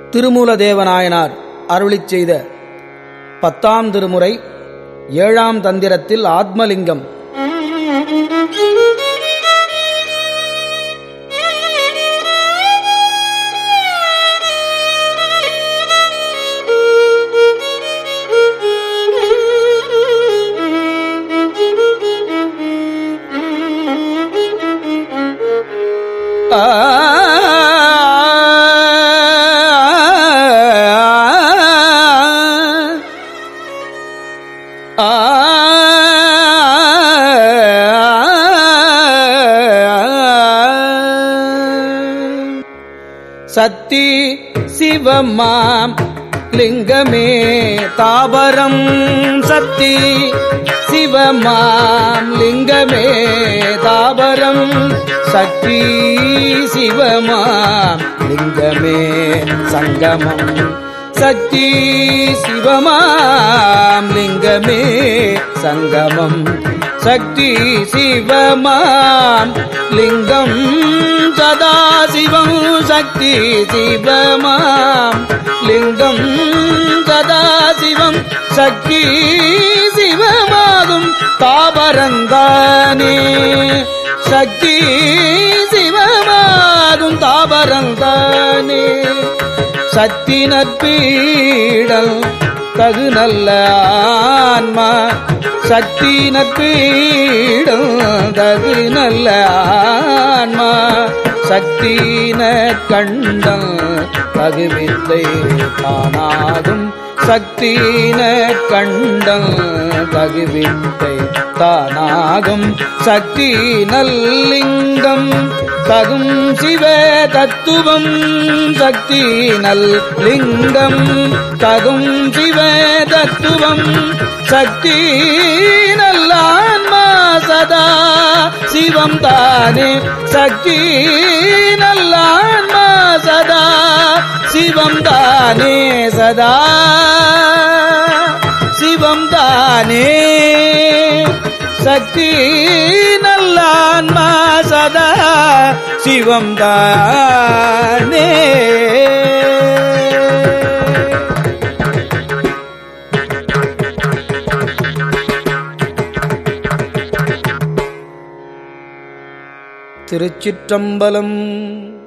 திருமூலதேவநாயனார் அருளிச் செய்த பத்தாம் திருமுறை ஏழாம் தந்திரத்தில் ஆத்மலிங்கம் சத்தி சிவமாம் லிங்கமே தாபரம் சத்தி சிவமாம் லிங்கமே தாபரம் சக்தி சிவமாம் லிங்கமே சங்கமம் சக்தி சிவமாம் லிங்கமே சங்கமம் சக்தி சிவமாம் லிங்கம் சதாசிவம் சக்தி சிவமாம் லிங்கம் சதாசிவம் சக்தி சிவமாகும் தாபரந்தானே சக்தி சிவமாகும் தாபரந்தானே சக்தி நற்பீடல் தகு நல்ல ஆன்மா சக்தி நற்பீடல் தகு நல்ல ஆன்மா சக்தின கண்டம் தகுவித்தை தானாகும் சக்தின கண்டம் தகுவித்தை தானாகும் சக்தி நல்லிங்கம் தகும் சிவ தத்துவம் சக்தி நல் லிங்கம் தகும் சிவ தத்துவம் சக்தி நல்லான்மா சதா சிவம் தானே சக்தி நல்லான்மா சதா சிவம் தானே சதா சிவம் தானே சக்தி நல்லான்மா சதா சிவம் தானே திருச்சிற்றம்பலம்